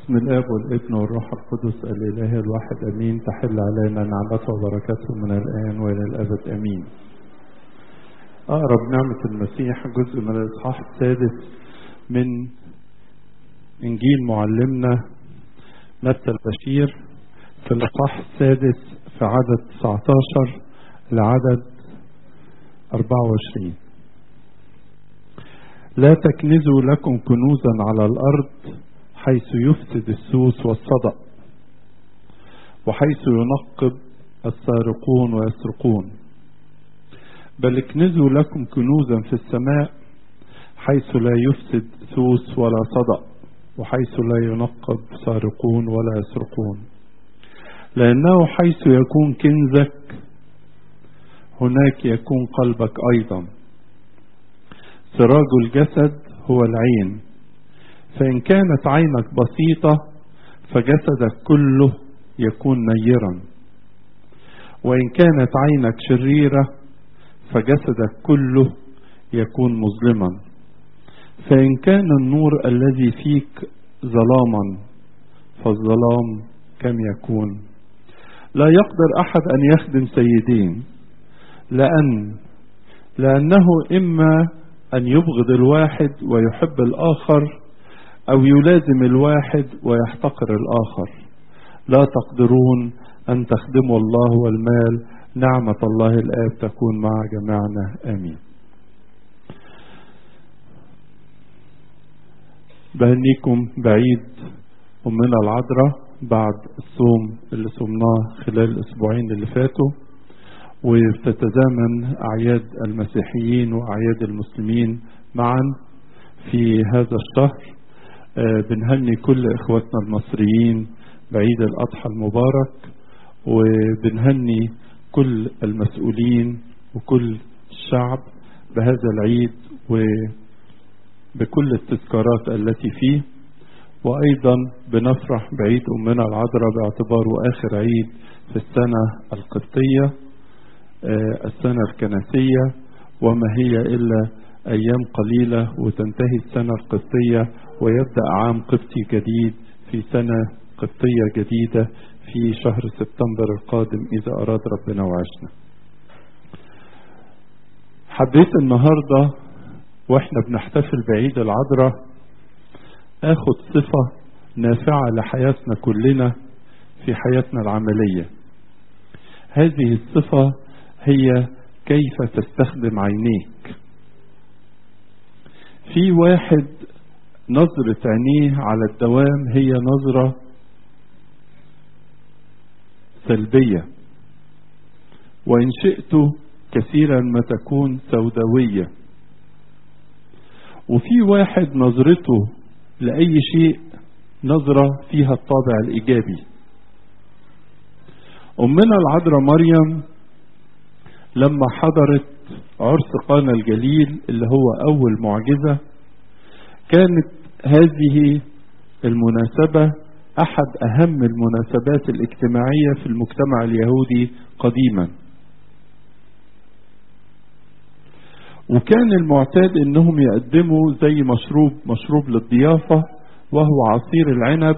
بسم الاب والابن والروح القدس الاله الواحد امين تحل علينا نعمته وبركاته من الان والى الابد امين. اقرب نعمه المسيح جزء من الاصحاح السادس من انجيل معلمنا متى البشير في الاصحاح السادس في عدد 19 لعدد 24 لا تكنزوا لكم كنوزا على الارض حيث يفسد السوس والصدأ وحيث ينقب السارقون ويسرقون بل اكنزوا لكم كنوزا في السماء حيث لا يفسد سوس ولا صدأ وحيث لا ينقب سارقون ولا يسرقون لأنه حيث يكون كنزك هناك يكون قلبك أيضا سراج الجسد هو العين فإن كانت عينك بسيطة فجسدك كله يكون نيرا وإن كانت عينك شريرة فجسدك كله يكون مظلما فإن كان النور الذي فيك ظلاما فالظلام كم يكون لا يقدر أحد أن يخدم سيدين لأن لأنه إما أن يبغض الواحد ويحب الآخر أو يلازم الواحد ويحتقر الآخر لا تقدرون أن تخدموا الله والمال نعمة الله الآب تكون مع جميعنا آمين بهنيكم بعيد أمنا العذراء بعد الصوم اللي صمناه خلال الأسبوعين اللي فاتوا وتتزامن أعياد المسيحيين وأعياد المسلمين معا في هذا الشهر بنهني كل إخواتنا المصريين بعيد الأضحى المبارك وبنهني كل المسؤولين وكل الشعب بهذا العيد وبكل التذكارات التي فيه وأيضا بنفرح بعيد أمنا العذراء باعتباره آخر عيد في السنة القبطية السنة الكنسية وما هي إلا أيام قليلة وتنتهي السنة القبطية ويبدأ عام قبطي جديد في سنة قبطية جديدة في شهر سبتمبر القادم إذا أراد ربنا وعشنا حبيت النهاردة وإحنا بنحتفل بعيد العذراء آخد صفة نافعة لحياتنا كلنا في حياتنا العملية هذه الصفة هي كيف تستخدم عينيك في واحد نظرة عينيه على الدوام هي نظرة سلبية وإن شئت كثيرا ما تكون سوداوية وفي واحد نظرته لأي شيء نظرة فيها الطابع الإيجابي أمنا العذراء مريم لما حضرت عرس قانا الجليل اللي هو أول معجزة كانت هذه المناسبة أحد أهم المناسبات الاجتماعية في المجتمع اليهودي قديما وكان المعتاد انهم يقدموا زي مشروب مشروب للضيافة وهو عصير العنب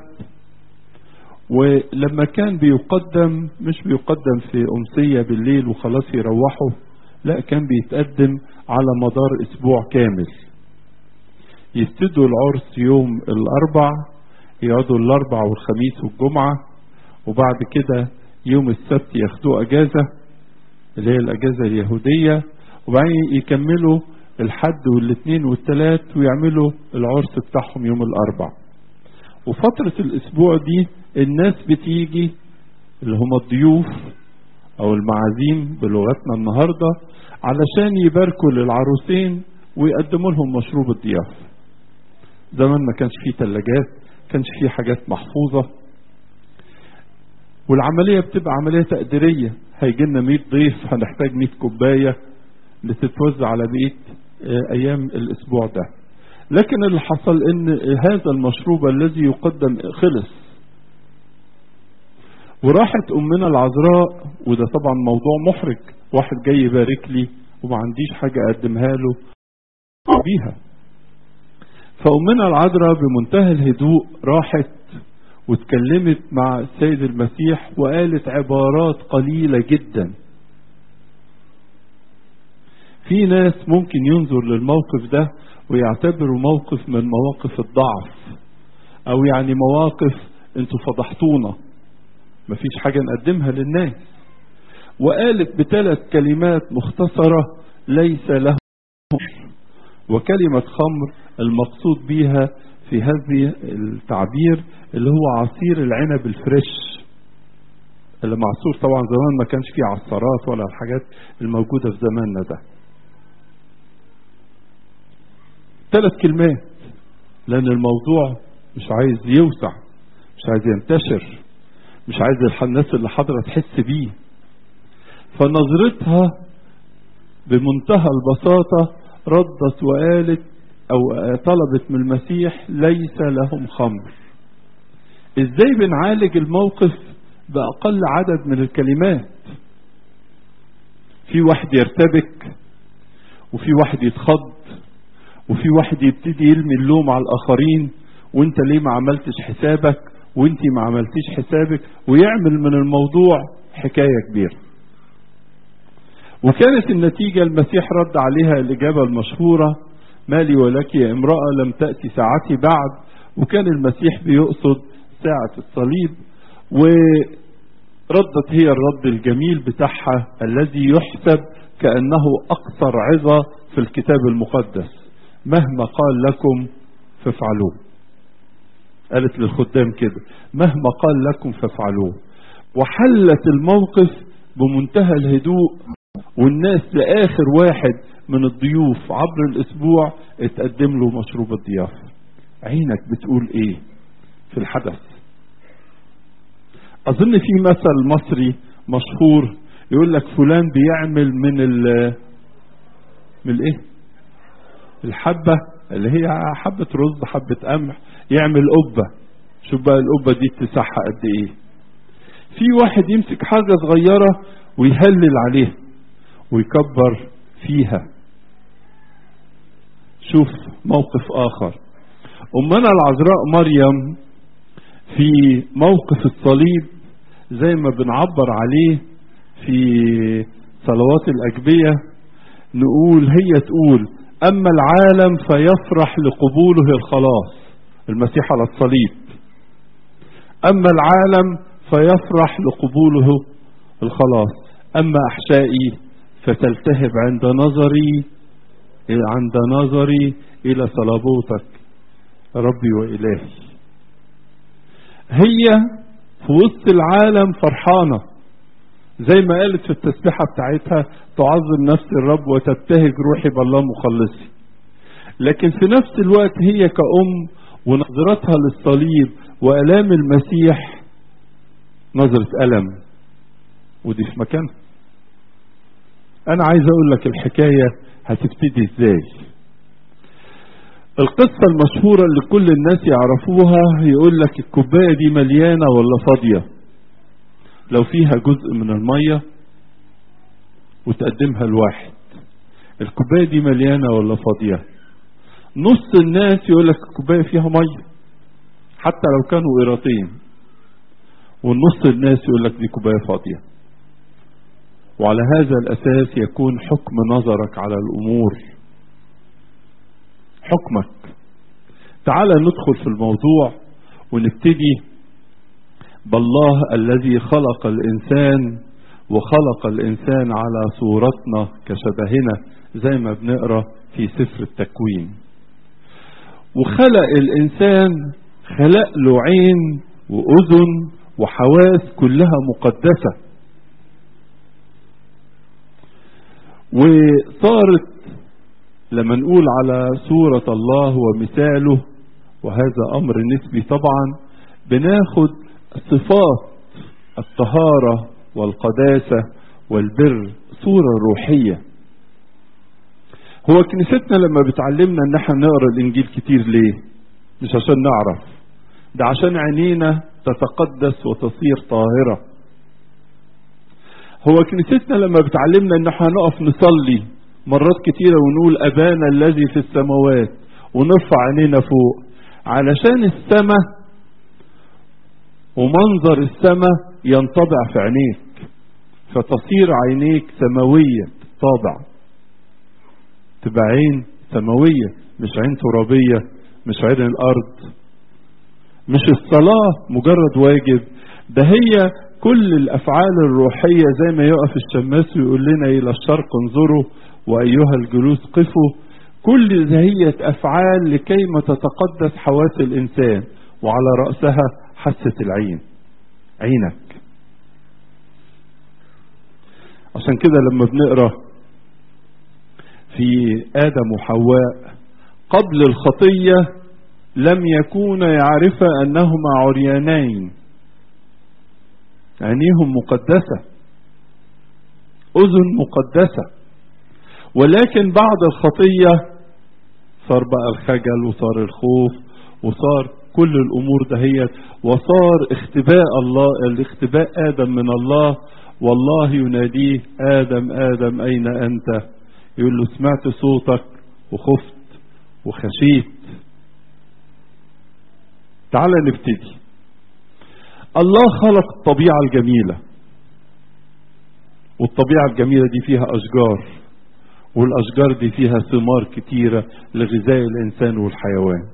ولما كان بيقدم مش بيقدم في أمسية بالليل وخلاص يروحوا لا كان بيتقدم على مدار أسبوع كامل يبتدوا العرس يوم الأربع يقعدوا الأربع والخميس والجمعة وبعد كده يوم السبت ياخدوا أجازة اللي هي الأجازة اليهودية وبعدين يكملوا الحد والاثنين والثلاث ويعملوا العرس بتاعهم يوم الأربع وفترة الأسبوع دي الناس بتيجي اللي هم الضيوف أو المعازيم بلغتنا النهاردة علشان يباركوا للعروسين ويقدموا لهم مشروب الضيافة زمان ما كانش فيه ثلاجات كانش فيه حاجات محفوظة والعملية بتبقى عملية تقديرية هيجي لنا 100 ضيف هنحتاج 100 كوباية لتتوزع على بقية أيام الأسبوع ده لكن اللي حصل ان هذا المشروب الذي يقدم خلص وراحت امنا العذراء وده طبعا موضوع محرج واحد جاي يبارك لي وما عنديش حاجة اقدمها له بيها فامنا العذراء بمنتهى الهدوء راحت واتكلمت مع السيد المسيح وقالت عبارات قليلة جدا في ناس ممكن ينظر للموقف ده ويعتبره موقف من مواقف الضعف او يعني مواقف انتوا فضحتونا مفيش حاجة نقدمها للناس وقالت بثلاث كلمات مختصرة ليس له وكلمة خمر المقصود بيها في هذه التعبير اللي هو عصير العنب الفريش اللي معصور طبعا زمان ما كانش فيه عصارات ولا الحاجات الموجودة في زماننا ده ثلاث كلمات لأن الموضوع مش عايز يوسع مش عايز ينتشر مش عايز الناس اللي حاضرة تحس بيه فنظرتها بمنتهى البساطة ردت وقالت أو طلبت من المسيح ليس لهم خمر ازاي بنعالج الموقف بأقل عدد من الكلمات في واحد يرتبك وفي واحد يتخض وفي واحد يبتدي يرمي اللوم على الآخرين وانت ليه ما عملتش حسابك وانت ما عملتيش حسابك ويعمل من الموضوع حكاية كبيرة وكانت النتيجة المسيح رد عليها الإجابة المشهورة مالي ولك يا امرأة لم تأتي ساعتي بعد وكان المسيح بيقصد ساعة الصليب وردت هي الرد الجميل بتاعها الذي يحسب كأنه أقصر عظة في الكتاب المقدس مهما قال لكم فافعلوه قالت للخدام كده مهما قال لكم فافعلوه وحلت الموقف بمنتهى الهدوء والناس لآخر واحد من الضيوف عبر الأسبوع اتقدم له مشروب الضيافة عينك بتقول ايه في الحدث أظن في مثل مصري مشهور يقول لك فلان بيعمل من ال من الايه الحبة اللي هي حبة رز حبة قمح يعمل قبة شوف بقى القبة دي اتساعها قد ايه في واحد يمسك حاجة صغيرة ويهلل عليها ويكبر فيها شوف موقف آخر أمنا العذراء مريم في موقف الصليب زي ما بنعبر عليه في صلوات الأجبية نقول هي تقول أما العالم فيفرح لقبوله الخلاص المسيح على الصليب أما العالم فيفرح لقبوله الخلاص أما أحشائي فتلتهب عند نظري عند نظري إلى صلابوتك ربي وإلهي هي في وسط العالم فرحانة زي ما قالت في التسبيحة بتاعتها تعظم نفس الرب وتبتهج روحي بالله مخلصي لكن في نفس الوقت هي كأم ونظرتها للصليب وألام المسيح نظرة ألم ودي في مكانها أنا عايز أقول لك الحكاية هتبتدي إزاي القصة المشهورة اللي كل الناس يعرفوها يقول لك الكوباية دي مليانة ولا فاضية لو فيها جزء من المية وتقدمها لواحد الكوباية دي مليانة ولا فاضية نص الناس يقول لك الكوباية فيها مية حتى لو كانوا قيراطين والنص الناس يقول لك دي كوباية فاضية وعلى هذا الأساس يكون حكم نظرك على الأمور حكمك تعال ندخل في الموضوع ونبتدي بالله الذي خلق الإنسان وخلق الإنسان على صورتنا كشبهنا زي ما بنقرأ في سفر التكوين وخلق الإنسان خلق له عين وأذن وحواس كلها مقدسة وصارت لما نقول على صورة الله ومثاله وهذا أمر نسبي طبعا بناخد صفات الطهارة والقداسة والبر صورة روحية هو كنيستنا لما بتعلمنا ان احنا نقرا الانجيل كتير ليه مش عشان نعرف ده عشان عينينا تتقدس وتصير طاهرة هو كنيستنا لما بتعلمنا ان احنا نقف نصلي مرات كتيرة ونقول ابانا الذي في السماوات ونرفع عينينا فوق علشان السماء ومنظر السماء ينطبع في عينيك فتصير عينيك سماوية طابع تبقى عين سماوية مش عين ترابية مش عين الأرض مش الصلاة مجرد واجب ده هي كل الأفعال الروحية زي ما يقف الشماس ويقول لنا إلى الشرق انظروا وأيها الجلوس قفوا كل هي أفعال لكيما تتقدس حواس الإنسان وعلى رأسها حاسة العين عينك عشان كده لما بنقرا في آدم وحواء قبل الخطية لم يكونا يعرفا أنهما عريانين عينيهم مقدسة أذن مقدسة ولكن بعد الخطية صار بقى الخجل وصار الخوف وصار كل الأمور دهيت وصار اختباء الله الاختباء آدم من الله والله يناديه آدم آدم أين أنت يقول له سمعت صوتك وخفت وخشيت تعال نبتدي الله خلق الطبيعة الجميلة والطبيعة الجميلة دي فيها أشجار والأشجار دي فيها ثمار كتيرة لغذاء الإنسان والحيوان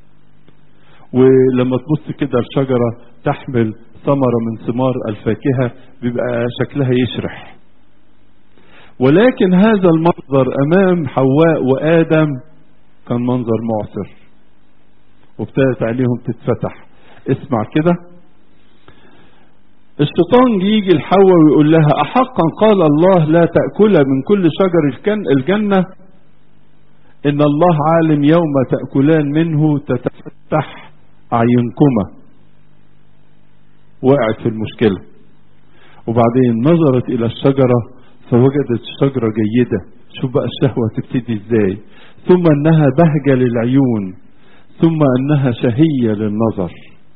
ولما تبص كده الشجرة تحمل ثمرة من ثمار الفاكهة بيبقى شكلها يشرح ولكن هذا المنظر أمام حواء وآدم كان منظر معسر وابتدت عليهم تتفتح اسمع كده الشيطان يجي لحواء ويقول لها أحقا قال الله لا تأكل من كل شجر الجنة إن الله عالم يوم تأكلان منه تتفتح أعينكما وقعت في المشكلة وبعدين نظرت إلى الشجرة فوجدت الشجرة جيدة شوف بقى الشهوة تبتدي ازاي ثم انها بهجة للعيون ثم انها شهية للنظر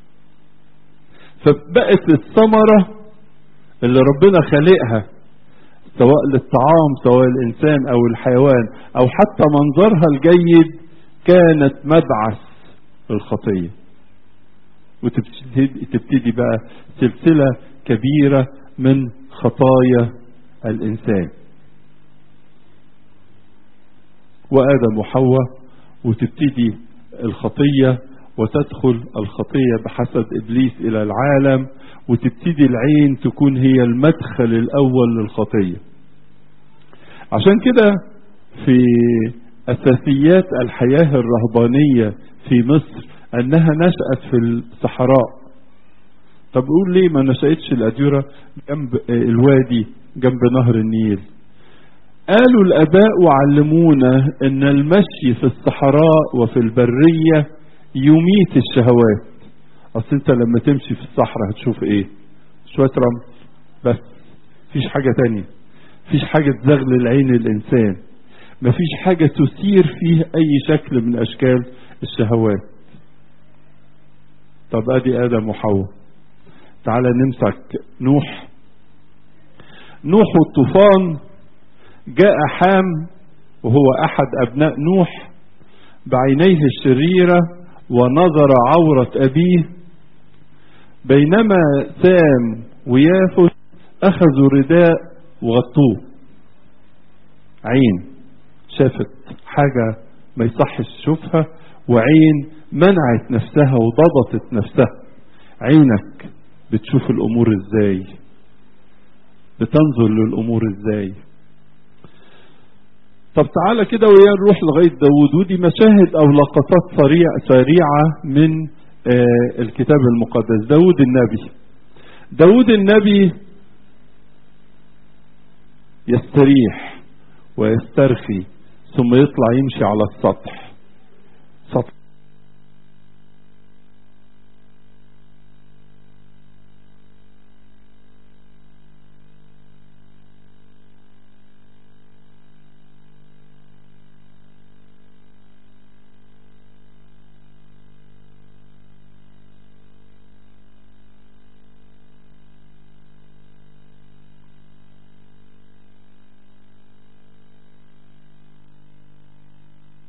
فبقت الثمرة اللي ربنا خلقها سواء للطعام سواء الإنسان أو الحيوان أو حتى منظرها الجيد كانت مبعث الخطية وتبتدي بقى سلسلة كبيرة من خطايا الإنسان وآدم وحواء وتبتدي الخطية وتدخل الخطية بحسب إبليس إلى العالم وتبتدي العين تكون هي المدخل الأول للخطية عشان كده في أساسيات الحياة الرهبانية في مصر أنها نشأت في الصحراء طب قول ليه ما نشأتش الأديرة جنب الوادي جنب نهر النيل قالوا الآباء وعلمونا أن المشي في الصحراء وفي البرية يميت الشهوات اصل انت لما تمشي في الصحراء هتشوف ايه شوية رمل بس مفيش حاجة تانية مفيش حاجة تزغل العين الانسان مفيش حاجة تثير فيه اي شكل من اشكال الشهوات طب ادي ادم وحواء تعالى نمسك نوح نوح والطوفان جاء حام وهو احد ابناء نوح بعينيه الشريره ونظر عورة أبيه بينما سام ويافث أخذوا رداء وغطوه عين شافت حاجة ما يصحش تشوفها وعين منعت نفسها وضبطت نفسها عينك بتشوف الأمور ازاي بتنظر للأمور ازاي طب تعالى كده ويا نروح لغاية داود ودي مشاهد أو لقطات سريع سريعة من آه الكتاب المقدس داود النبي داود النبي يستريح ويسترخي ثم يطلع يمشي على السطح سطح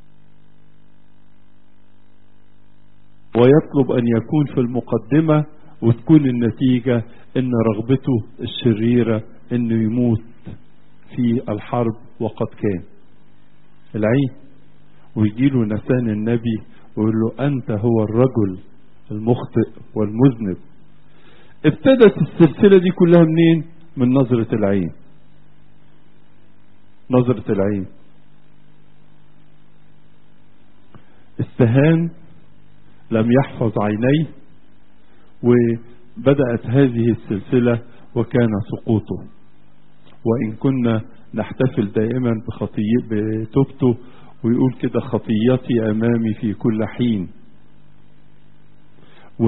ويطلب أن يكون في المقدمة وتكون النتيجة ان رغبته الشريرة انه يموت في الحرب وقد كان العين ويجيله نسان النبي ويقول له انت هو الرجل المخطئ والمذنب ابتدت السلسلة دي كلها منين من نظرة العين نظرة العين استهان لم يحفظ عينيه وبدأت هذه السلسلة وكان سقوطه وإن كنا نحتفل دائما بخطي بتوبته ويقول كده خطيتي أمامي في كل حين و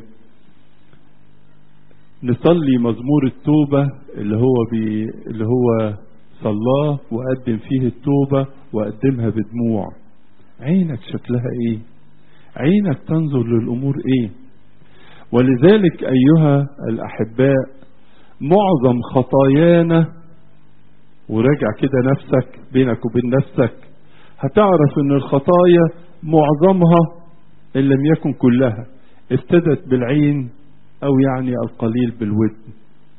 نصلي مزمور التوبة اللي هو بي اللي هو صلاه وقدم فيه التوبة وقدمها بدموع عينك شكلها ايه عينك تنظر للأمور ايه ولذلك أيها الأحباء معظم خطايانا وراجع كده نفسك بينك وبين نفسك هتعرف ان الخطايا معظمها ان لم يكن كلها ابتدت بالعين او يعني القليل بالودن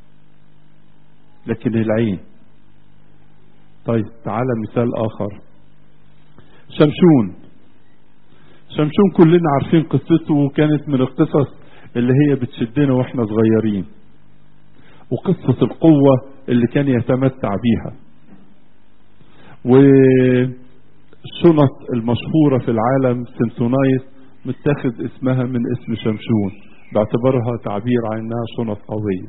لكن العين طيب تعالى مثال اخر شمشون شمشون كلنا عارفين قصته وكانت من القصص اللي هي بتشدنا واحنا صغيرين وقصة القوة اللي كان يتمتع بيها والشنط المشهورة في العالم سمسونايت متاخد اسمها من اسم شمشون باعتبارها تعبير عن انها شنط قوية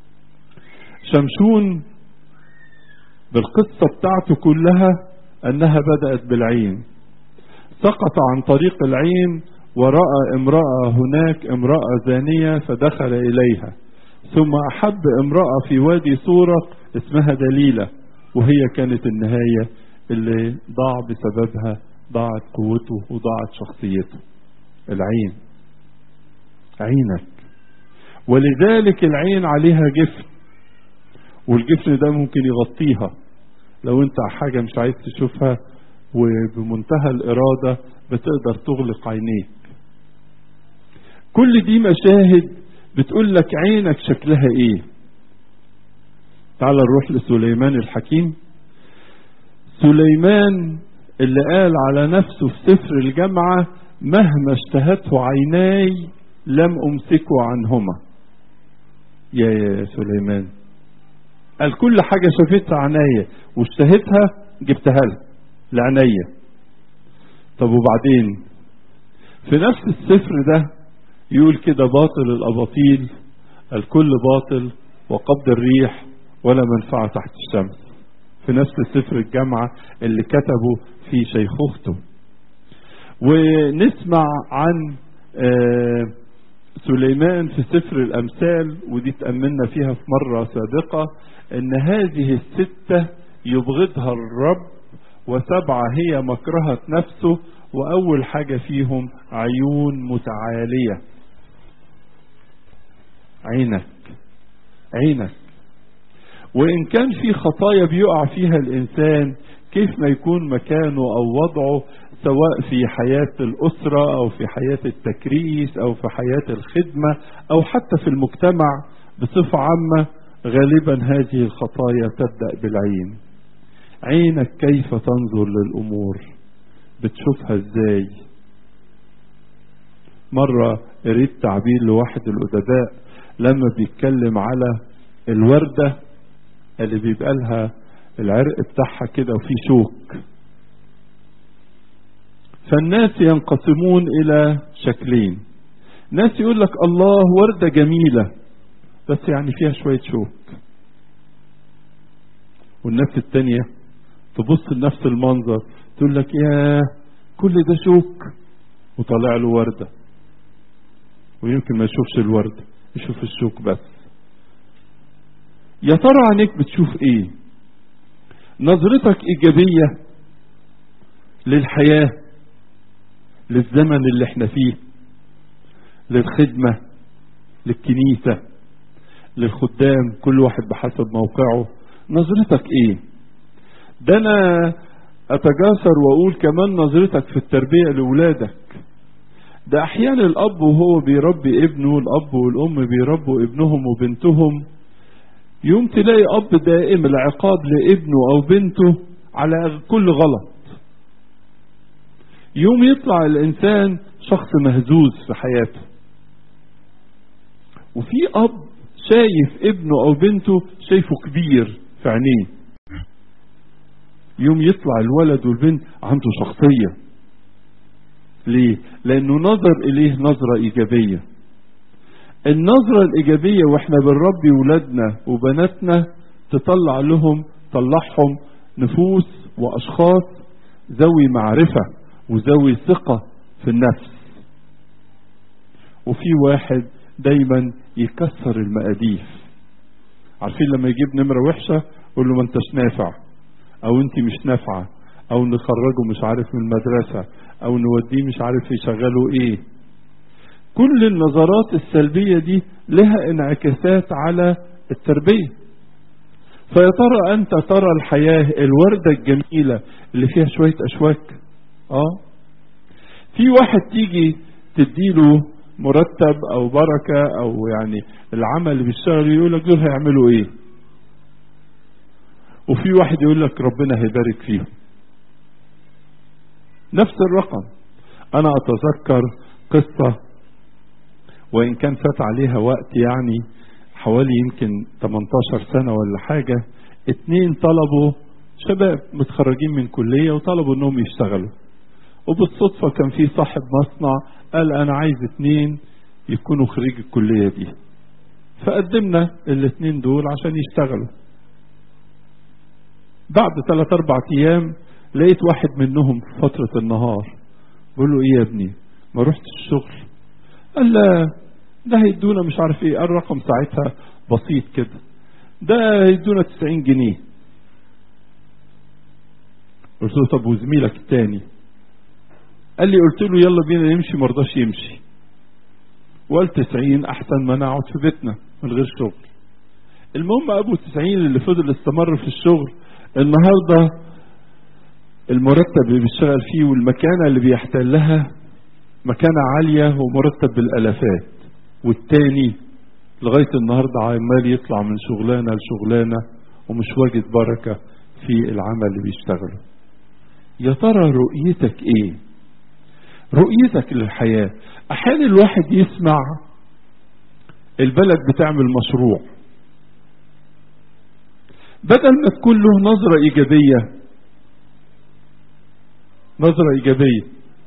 شمشون بالقصة بتاعته كلها انها بدأت بالعين سقط عن طريق العين ورأى امرأة هناك امرأة زانية فدخل إليها ثم أحب امرأة في وادي صورة اسمها دليلة وهي كانت النهاية اللي ضاع بسببها ضاعت قوته وضاعت شخصيته العين عينك ولذلك العين عليها جفن والجفن ده ممكن يغطيها لو انت حاجة مش عايز تشوفها وبمنتهى الإرادة بتقدر تغلق عينيك كل دي مشاهد بتقول لك عينك شكلها ايه تعال نروح لسليمان الحكيم سليمان اللي قال على نفسه في سفر الجامعة مهما اشتهته عيناي لم امسكه عنهما يا يا سليمان قال كل حاجة شافتها عناية واشتهتها جبتها لها لعنية طب وبعدين في نفس السفر ده يقول كده باطل الأباطيل الكل باطل وقبض الريح ولا منفعة تحت الشمس في نفس سفر الجامعة اللي كتبه في شيخوخته ونسمع عن سليمان في سفر الأمثال ودي تأملنا فيها في مرة سابقة ان هذه الستة يبغضها الرب وسبعة هي مكرهة نفسه وأول حاجة فيهم عيون متعالية عينك عينك وإن كان في خطايا بيقع فيها الإنسان كيف ما يكون مكانه أو وضعه سواء في حياة الأسرة أو في حياة التكريس أو في حياة الخدمة أو حتى في المجتمع بصفة عامة غالبا هذه الخطايا تبدأ بالعين عينك كيف تنظر للأمور بتشوفها ازاي مرة قريت تعبير لواحد الأدباء لما بيتكلم على الوردة اللي بيبقى لها العرق بتاعها كده وفيه شوك فالناس ينقسمون إلى شكلين ناس يقول لك الله وردة جميلة بس يعني فيها شوية شوك والناس التانية تبص لنفس المنظر تقول لك يا كل ده شوك وطلع له وردة ويمكن ما يشوفش الوردة يشوف الشوك بس يا ترى عينيك بتشوف ايه نظرتك ايجابية للحياة للزمن اللي احنا فيه للخدمة للكنيسة للخدام كل واحد بحسب موقعه نظرتك ايه ده انا اتجاسر واقول كمان نظرتك في التربية لاولادك ده احيانا الاب وهو بيربي ابنه الاب والام بيربوا ابنهم وبنتهم يوم تلاقي اب دائم العقاب لابنه او بنته على كل غلط يوم يطلع الانسان شخص مهزوز في حياته وفي اب شايف ابنه او بنته شايفه كبير في عينيه يوم يطلع الولد والبنت عنده شخصية ليه لانه نظر اليه نظرة ايجابية النظرة الايجابية واحنا بنربي ولادنا وبناتنا تطلع لهم طلعهم نفوس واشخاص ذوي معرفة وذوي ثقة في النفس وفي واحد دايما يكسر المقاديف عارفين لما يجيب نمرة وحشة يقول له ما انتش نافع او انت مش نافعة او نخرجه مش عارف من المدرسة او نوديه مش عارف يشغله ايه كل النظرات السلبية دي لها انعكاسات على التربية فيا ترى انت ترى الحياة الوردة الجميلة اللي فيها شوية اشواك اه في واحد تيجي تديله مرتب او بركة او يعني العمل اللي بيشتغل يقول لك دول هيعملوا ايه وفي واحد يقول لك ربنا هيبارك فيهم نفس الرقم انا اتذكر قصة وان كان فات عليها وقت يعني حوالي يمكن 18 سنة ولا حاجة اتنين طلبوا شباب متخرجين من كلية وطلبوا انهم يشتغلوا وبالصدفة كان في صاحب مصنع قال انا عايز اتنين يكونوا خريج الكلية دي فقدمنا الاتنين دول عشان يشتغلوا بعد ثلاث اربع ايام لقيت واحد منهم في فترة النهار بقول له ايه يا ابني ما رحتش الشغل قال لا ده هيدونا مش عارف ايه الرقم ساعتها بسيط كده ده هيدونا 90 جنيه قلت له طب وزميلك التاني قال لي قلت له يلا بينا نمشي مرضاش يمشي وقال 90 احسن ما نقعد في بيتنا من غير شغل المهم ابو 90 اللي فضل استمر في الشغل النهارده المرتب اللي بيشتغل فيه والمكانه اللي بيحتلها مكانه عاليه ومرتب بالالافات والتاني لغايه النهارده عمال يطلع من شغلانه لشغلانه ومش واجد بركه في العمل اللي بيشتغله يا ترى رؤيتك ايه رؤيتك للحياه احيانا الواحد يسمع البلد بتعمل مشروع بدل ما تكون له نظرة إيجابية نظرة إيجابية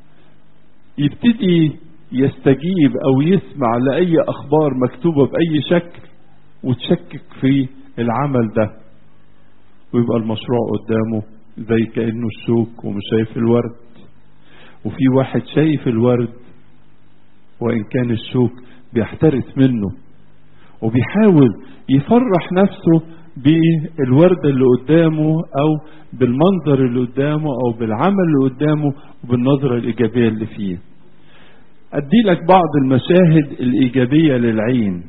يبتدي يستجيب أو يسمع لأي أخبار مكتوبة بأي شكل وتشكك في العمل ده ويبقى المشروع قدامه زي كأنه الشوك ومش شايف الورد وفي واحد شايف الورد وإن كان الشوك بيحترس منه وبيحاول يفرح نفسه بالورد اللي قدامه او بالمنظر اللي قدامه او بالعمل اللي قدامه وبالنظرة الايجابية اللي فيه ادي لك بعض المشاهد الايجابية للعين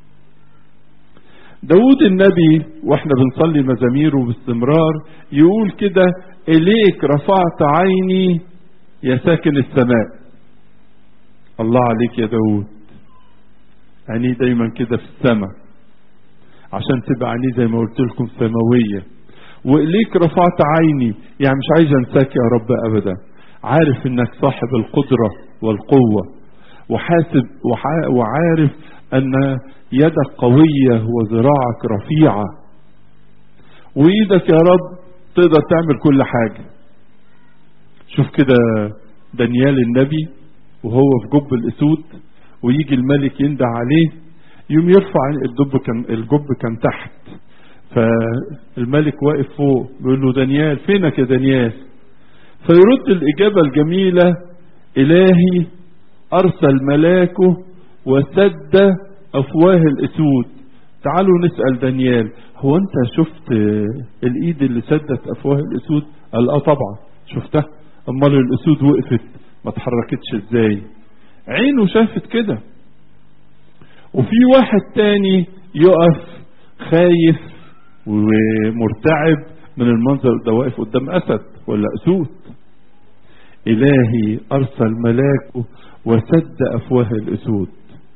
داود النبي واحنا بنصلي مزاميره باستمرار يقول كده اليك رفعت عيني يا ساكن السماء الله عليك يا داود عينيه دايما كده في السماء عشان تبقى عينيه زي ما قلت لكم سماوية وإليك رفعت عيني يعني مش عايز انساك يا رب أبدا عارف انك صاحب القدرة والقوة وحاسب وعارف ان يدك قوية وذراعك رفيعة وايدك يا رب تقدر تعمل كل حاجة شوف كده دانيال النبي وهو في جب الاسود ويجي الملك يندع عليه يوم يرفع الدب كان الجب كان تحت فالملك واقف فوق بيقول له دانيال فينك يا دانيال فيرد الإجابة الجميلة إلهي أرسل ملاكه وسد أفواه الأسود تعالوا نسأل دانيال هو أنت شفت الإيد اللي سدت أفواه الأسود قال آه طبعا شفتها أمال الأسود وقفت ما تحركتش إزاي عينه شافت كده وفي واحد تاني يقف خايف ومرتعب من المنظر ده واقف قدام اسد ولا اسود الهي ارسل ملاكه وسد أفواه الأسود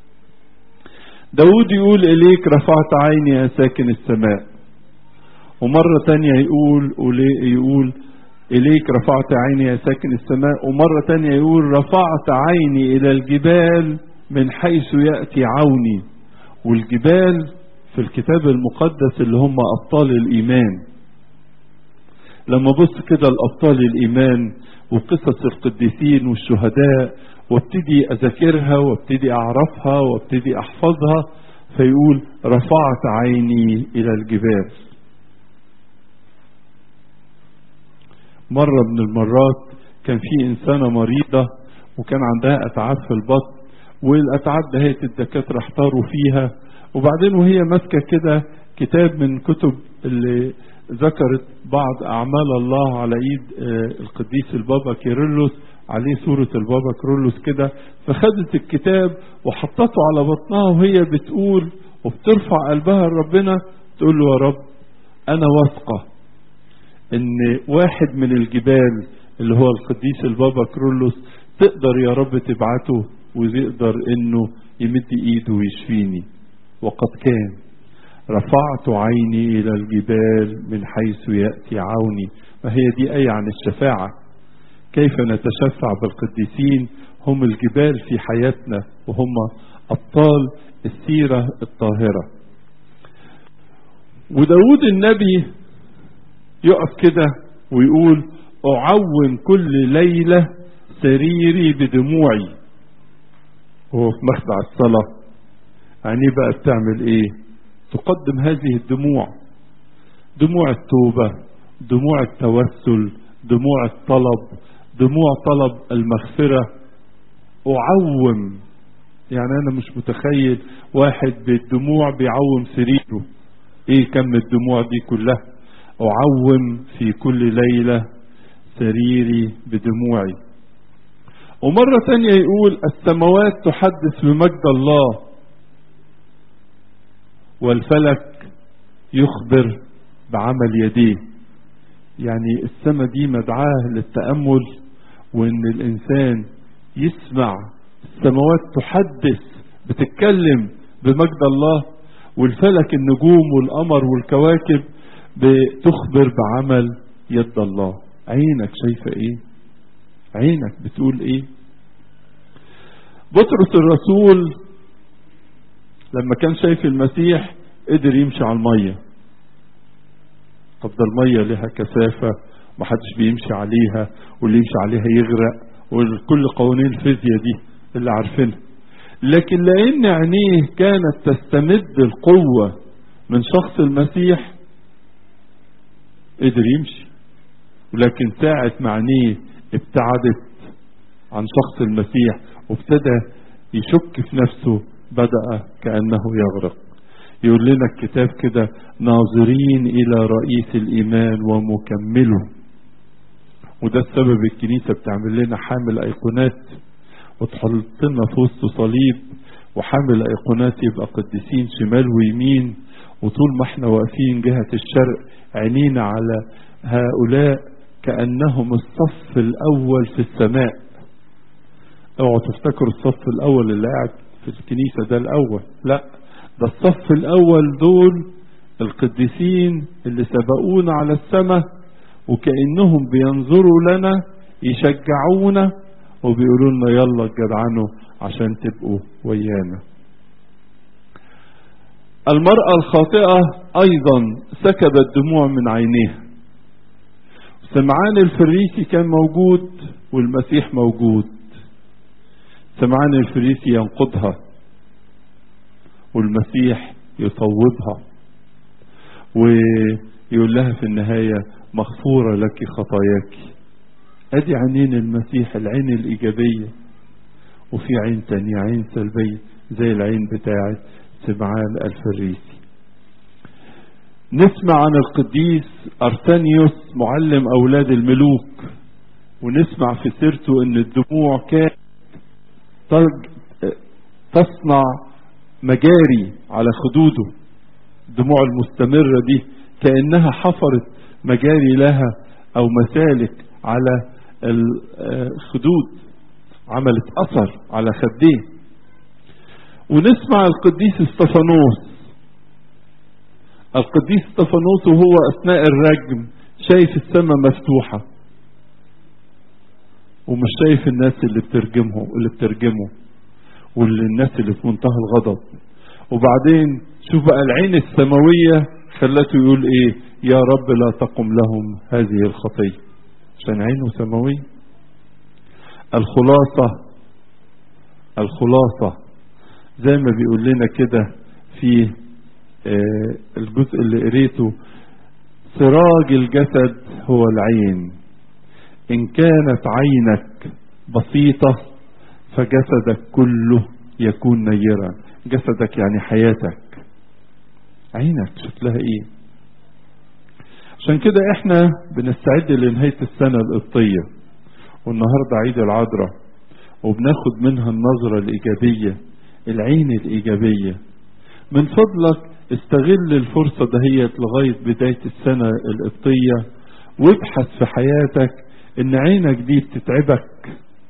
داود يقول إليك رفعت عيني يا ساكن السماء ومرة تانية يقول يقول إليك رفعت عيني يا ساكن السماء ومرة تانية يقول رفعت عيني إلى الجبال من حيث يأتي عوني والجبال في الكتاب المقدس اللي هم أبطال الإيمان لما بص كده لأبطال الإيمان وقصص القديسين والشهداء وابتدي أذاكرها وابتدي أعرفها وابتدي أحفظها فيقول رفعت عيني إلى الجبال مرة من المرات كان في إنسانة مريضة وكان عندها أتعاب في البطن والأتعاب دهيت الدكاترة احتاروا فيها وبعدين وهي ماسكة كده كتاب من كتب اللي ذكرت بعض أعمال الله على إيد القديس البابا كيرلس عليه صورة البابا كيرلس كده فخدت الكتاب وحطته على بطنها وهي بتقول وبترفع قلبها لربنا تقول له يا رب أنا واثقة إن واحد من الجبال اللي هو القديس البابا كيرلس تقدر يا رب تبعته ويقدر إنه يمد إيده ويشفيني وقد كان رفعت عيني إلى الجبال من حيث يأتي عوني فهي دي آية عن الشفاعة كيف نتشفع بالقديسين هم الجبال في حياتنا وهم أبطال السيرة الطاهرة وداود النبي يقف كده ويقول أعون كل ليلة سريري بدموعي وهو في مخدع الصلاة يعني بقى بتعمل ايه تقدم هذه الدموع دموع التوبة دموع التوسل دموع الطلب دموع طلب المغفرة أعوم يعني أنا مش متخيل واحد بالدموع بيعوم سريره إيه كم الدموع دي كلها أعوم في كل ليلة سريري بدموعي ومرة تانية يقول السماوات تحدث بمجد الله والفلك يخبر بعمل يديه يعني السماء دي مدعاه للتأمل وان الانسان يسمع السماوات تحدث بتتكلم بمجد الله والفلك النجوم والقمر والكواكب بتخبر بعمل يد الله عينك شايفة ايه عينك بتقول ايه بطرس الرسول لما كان شايف المسيح قدر يمشي على المية طب ده المية لها كثافة محدش بيمشي عليها واللي يمشي عليها يغرق وكل قوانين الفيزياء دي اللي عارفينها لكن لان عينيه كانت تستمد القوة من شخص المسيح قدر يمشي ولكن ساعة ما عينيه ابتعدت عن شخص المسيح وابتدى يشك في نفسه بدأ كأنه يغرق يقول لنا الكتاب كده ناظرين إلى رئيس الإيمان ومكمله وده السبب الكنيسة بتعمل لنا حامل أيقونات وتحط لنا في وسط صليب وحامل أيقونات يبقى قديسين شمال ويمين وطول ما احنا واقفين جهة الشرق عينينا على هؤلاء كأنهم الصف الأول في السماء اوعوا تفتكروا الصف الأول اللي قاعد في الكنيسة ده الأول لا ده الصف الأول دول القديسين اللي سبقونا على السماء وكأنهم بينظروا لنا يشجعونا وبيقولوا لنا يلا جدعنوا عشان تبقوا ويانا المرأة الخاطئة أيضا سكبت دموع من عينيها سمعان الفريسي كان موجود والمسيح موجود سمعان الفريسي ينقضها والمسيح يصوبها ويقول لها في النهاية مغفورة لك خطاياك ادي عينين المسيح العين الايجابية وفي عين تانية عين سلبية زي العين بتاعت سمعان الفريسي نسمع عن القديس أرسانيوس معلم أولاد الملوك ونسمع في سيرته أن الدموع كانت تصنع مجاري على خدوده الدموع المستمرة دي كأنها حفرت مجاري لها أو مسالك على الخدود عملت أثر على خديه ونسمع القديس استفانوس القديس استفانوس وهو أثناء الرجم شايف السماء مفتوحة ومش شايف الناس اللي بترجمه اللي بترجمه واللي الناس اللي في منتهى الغضب وبعدين شوف بقى العين السماوية خلته يقول ايه يا رب لا تقم لهم هذه الخطية عشان عينه سماوية الخلاصة الخلاصة زي ما بيقول لنا كده في آه الجزء اللي قريته سراج الجسد هو العين إن كانت عينك بسيطة فجسدك كله يكون نيرا جسدك يعني حياتك عينك شكلها ايه عشان كده احنا بنستعد لنهاية السنة القبطية والنهاردة عيد العذراء وبناخد منها النظرة الإيجابية العين الإيجابية من فضلك استغل الفرصة دهيت لغاية بداية السنة القبطية وابحث في حياتك ان عينك دي بتتعبك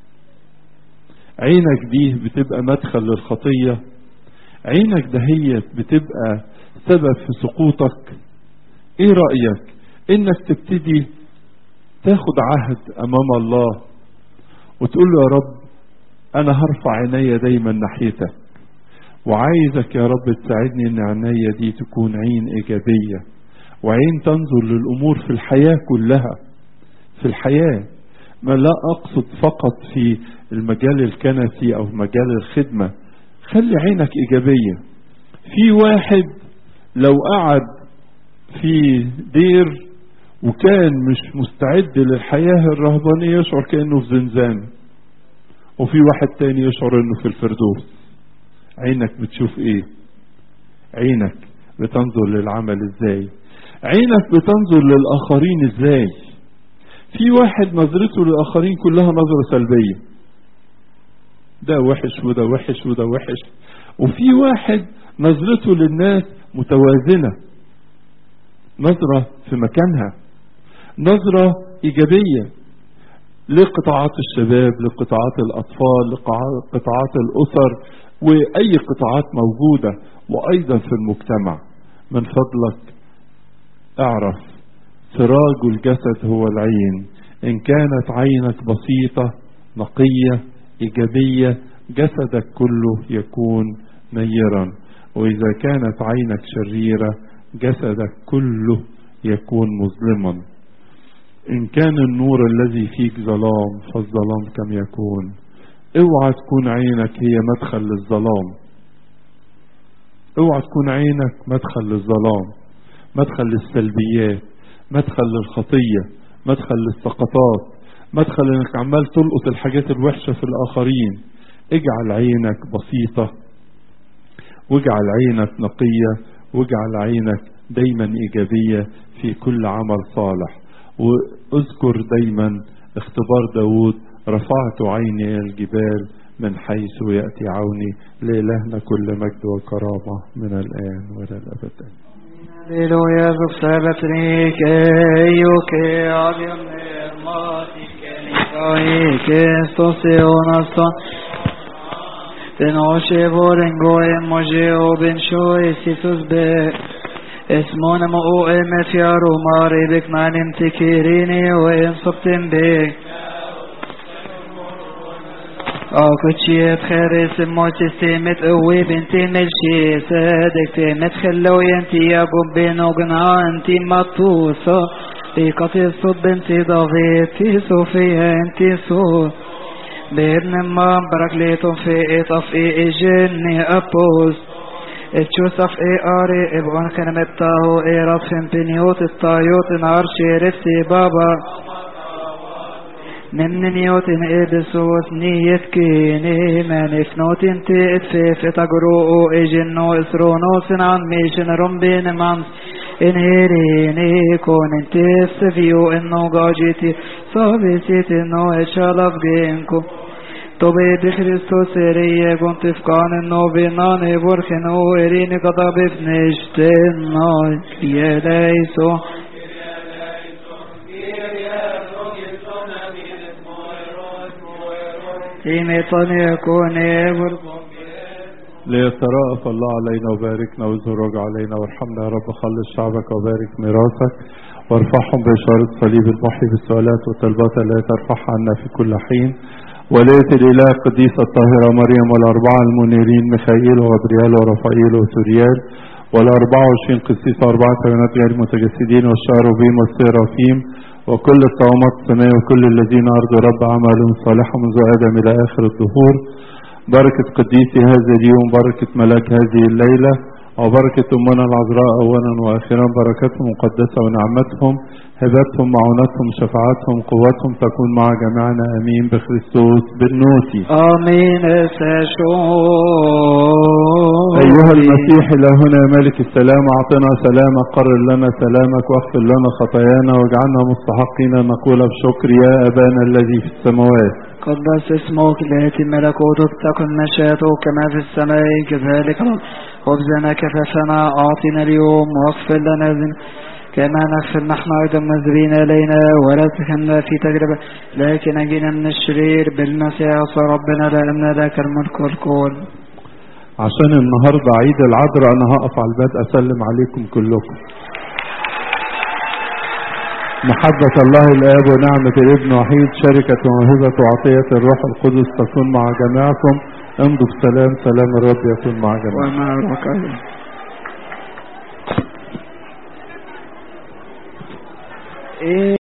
عينك دي بتبقى مدخل للخطية عينك دهيت بتبقى سبب في سقوطك ايه رأيك انك تبتدي تاخد عهد امام الله وتقول له يا رب انا هرفع عيني دايما ناحيتك وعايزك يا رب تساعدني ان عيني دي تكون عين ايجابية وعين تنظر للامور في الحياة كلها في الحياة ما لا اقصد فقط في المجال الكنسي او مجال الخدمة خلي عينك ايجابية في واحد لو قعد في دير وكان مش مستعد للحياة الرهبانية يشعر كأنه في زنزانة وفي واحد تاني يشعر انه في الفردوس عينك بتشوف ايه عينك بتنظر للعمل ازاي عينك بتنظر للآخرين ازاي في واحد نظرته للآخرين كلها نظرة سلبية ده وحش وده وحش وده وحش وفي واحد نظرته للناس متوازنة نظرة في مكانها نظرة إيجابية لقطاعات الشباب لقطاعات الأطفال لقطاعات الأسر وأي قطاعات موجودة وأيضا في المجتمع من فضلك اعرف سراج الجسد هو العين إن كانت عينك بسيطة نقية إيجابية جسدك كله يكون نيرا وإذا كانت عينك شريرة جسدك كله يكون مظلما إن كان النور الذي فيك ظلام فالظلام كم يكون اوعى تكون عينك هي مدخل للظلام اوعى تكون عينك مدخل للظلام مدخل للسلبيات مدخل للخطية مدخل للسقطات مدخل انك عمال تلقط الحاجات الوحشة في الاخرين اجعل عينك بسيطة واجعل عينك نقية واجعل عينك دايما ايجابية في كل عمل صالح واذكر دايما اختبار داود رفعت عيني الى الجبال من حيث يأتي عوني لإلهنا كل مجد وكرامة من الآن وإلى الأبد Halleluja, uppstället rike, Joke, Adion, Matike, Nikaike, Stosionason, Den Oshe, Voren, Goem, Moje, Oben, Shoe, Sisus, Be, اسمون مؤوئم فيارو ماري بك نانم تكيريني وإن صبتم بك أكتشيت خيرس موت استيمت قوي بنتي ملشي صدق تيمت خلو ينتي يا قبين وقنع انتي مطوسة بيقتي الصد بنتي ضغيتي صوفيا انتي صوت بابن ما بركليتم في اطفئ جني أبوس تشوف اي اري ابغون كان متاهو اي رفهم بنيوت الطايوت نار شيرفتي بابا من نيوت ابسوس نيت كيني من فنوت انت اتفيف تقرؤو اجنو اسرونوس عن ميشن رمبين مانس انهيريني كون انت سفيو انو قاجيتي صابيسيت انو اشالف جينكو Tobe de Christus erie gunt ifkan no binan e vorken o erini kada bifnishten no yeleiso إيميطان يكون يبر ليترأف الله علينا وباركنا واظهر وجه علينا وارحمنا يا رب خلص شعبك وبارك ميراثك وارفعهم بإشارة صليب المحي بالسؤالات والطلبات التي ترفعها عنا في كل حين وليت الإله القديسة الطاهرة مريم والأربعة المنيرين ميخائيل وغبريال ورفائيل وسوريال والأربعة وعشرين قسيس وأربعة كائنات غير متجسدين والشاروبيم والسيرافيم وكل الطامات السماء وكل الذين أرضوا رب عملهم صالحا منذ آدم إلى آخر الدهور بركة قديسي هذا اليوم بركة ملاك هذه الليلة وبركة أمنا العذراء أولا وآخرا بركتهم مقدسة ونعمتهم هبتهم معونتهم شفاعتهم قوتهم تكون مع جميعنا أمين بخريستوس بالنوتي آمين سشون أيها المسيح إلهنا يا ملك السلام أعطنا سلامك قرر لنا سلامك واغفر لنا خطايانا واجعلنا مستحقين أن نقول بشكر يا أبانا الذي في السماوات قدس اسمك ليأتي ملكوتك تكن مشيئتك كما في السماء كذلك على الأرض. خبزنا كفافنا أعطنا اليوم واغفر لنا ذنب كما نغفر نحن أيضا مذنبين إلينا ولا تدخلنا في تجربة لكن أجينا من الشرير بالمسيح يسوع ربنا لأن لك الملك والقوة عشان النهاردة عيد العذراء أنا هقف على الباب أسلم عليكم كلكم محبة الله الآب ونعمة الابن وحيد شركة وموهبة وعطية الروح القدس تكون مع جميعكم امضوا بسلام سلام الرب يكون مع جميعكم ومع روحك أيضا إيه